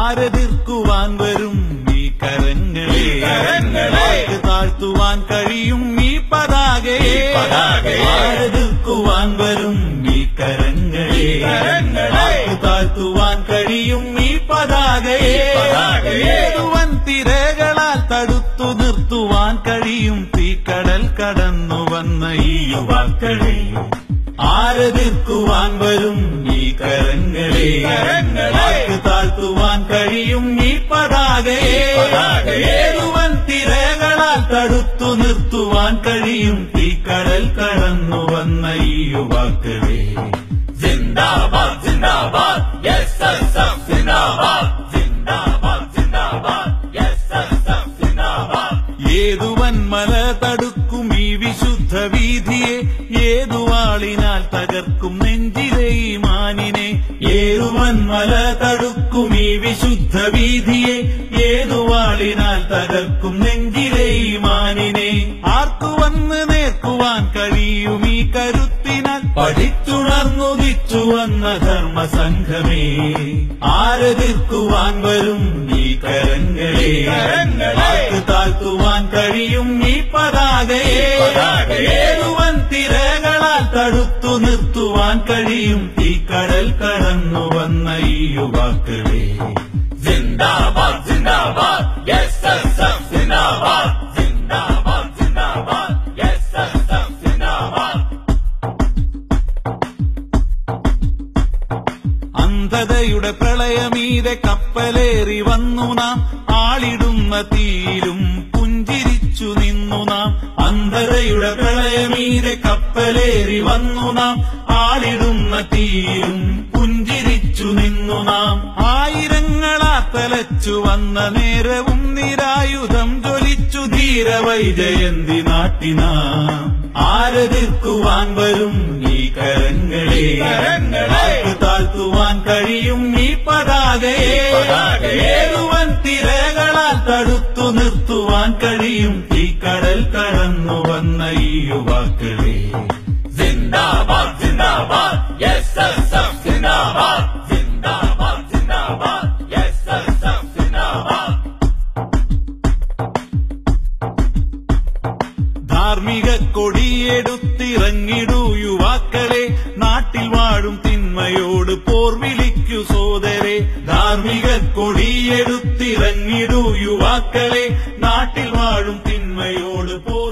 ആരെതിർക്കുവാൻ വരും ഈ കരങ്ങളെ ഈ കരങ്ങളെ. ആർക്ക് താഴ്ത്തുവാൻ കഴിയും ഈ പതാകയെ ഈ പതാകയെ. ആരെതിർക്കുവാൻ വരും ഈ കരങ്ങളെ ഈ കരങ്ങളെ. ആർക്ക് താഴ്ത്തുവാൻ കഴിയും ഈ പതാകയെ ഈ പതാകയെ. ഏതുവൻ തിരകളാൽ തടുത്തു നിർത്തുവാൻ കഴിയും തീക്കടൽ കടന്നു വന്ന ഈ യുവാക്കളെ ആരെതിർക്കുവാൻ വരും ഈ കരങ്ങളെ ഈ കരങ്ങളെ. ആർക്ക് താഴ്ത്തുവാൻ കഴിയും ഈ പതാകയെ ഈ പതാകയെ. ഏതുവൻ തിരകളാൽ തടുത്തു നിർത്തുവാൻ കഴിയും തീക്കടൽ കടന്നു വന്ന ഈ യുവാക്കളെ ജിന്ദാബാദ് ജിന്ദാബാദ് എസ് എസ് എഫ് ജിന്ദാബാദ് ജിന്ദാബാദ് ജിന്ദാബാദ് എസ് എസ് എഫ് ജിന്ദാബാദ് ഏതുവൻ മല തടുക്കും ഈ വിശുദ്ധ വീതിയെ ഏതുവാളിനാൽ തകർക്കും നെഞ്ചിലെ ഈ മാനിനെ ഏതുവൻ മല തടുക്കും ഈ വിശുദ്ധ വീതിയെ ഏതുവാളിനാൽ തകർക്കും നെഞ്ചിലെ ഈ മാനിനെ ആർക്കു വന്ന് നേർക്കുവാൻ കഴിയും ഈ കരുത്തിനാൽ പഠിച്ചുണർന്നുദിച്ചു വന്ന ധർമ്മസംഘമേ ആരെതിർക്കുവാൻ വരും ഈ കരങ്ങളെ ഈ കരങ്ങളെ. ആർക്ക് താഴ്ത്തുവാൻ കഴിയും ഈ പതാകയെ ഈ പതാകയെ. ഏതുവൻ തിരകളാൽ തടുത്തു നിർത്തുവാൻ കഴിയും ഈ കടൽ കടന്നു വന്ന ഈ യുവാക്കളെ ജിന്ദാബാദ് ജിന്ദാബാദ് എസ് എസ് എഫ് ജിന്ദാബാദ് ജിന്ദാബാദ് ജിന്ദാബാദ് എസ് എസ് എഫ് ജിന്ദാബാദ് അന്ധതയുടെ പ്രളയമീതെ കപ്പലേറി വന്നു നാം ആളിടുന്ന തീയിലും പുഞ്ചിരിച്ചു നിന്നു നാം അന്ധതയുടെ പ്രളയമീതെ കപ്പലേറി വന്നു നാം ആളിടുന്ന തീയിലും പുഞ്ചിരിച്ചു നിന്നു നാം ആയിരങ്ങളാ തലച്ചു വന്ന നേരവും നിരായുധം ജ്വലിച്ചു ധീരവൈജയന്തി നാട്ടിനാം ആരെതിർക്കുവാൻ വരും ഈ കരങ്ങളെ ഈ കരങ്ങളെ. ആർക്ക് താഴ്ത്തുവാൻ കഴിയും ഈ പതാകയെ ഈ പതാകയെ. ഏതുവൻ തിരകളാൽ തടുത്തു നിർത്തുവാൻ കഴിയും ഈ കടൽ കടന്നു വന്ന ഈ യുവാക്കളെ ജിന്ദാബാദ് ജിന്ദാബാദ് എസ് എസ് എഫ് ജിന്ദാബാദ് ജിന്ദാബാദ് ജിന്ദാബാദ് എസ് എസ് എഫ് ജിന്ദാബാദ് ധാർമ്മിക കൊടിയെടുത്തിറങ്ങിടൂ യുവാക്കളെ നാട്ടിൽ വാഴും തിന്മയോട് പോർ വിളിക്കൂ സോദരെ ധാർമ്മിക കൊടിയെടുത്തിറങ്ങിടൂ യുവാക്കളെ നാട്ടിൽ വാഴും തിന്മയോട് പോർ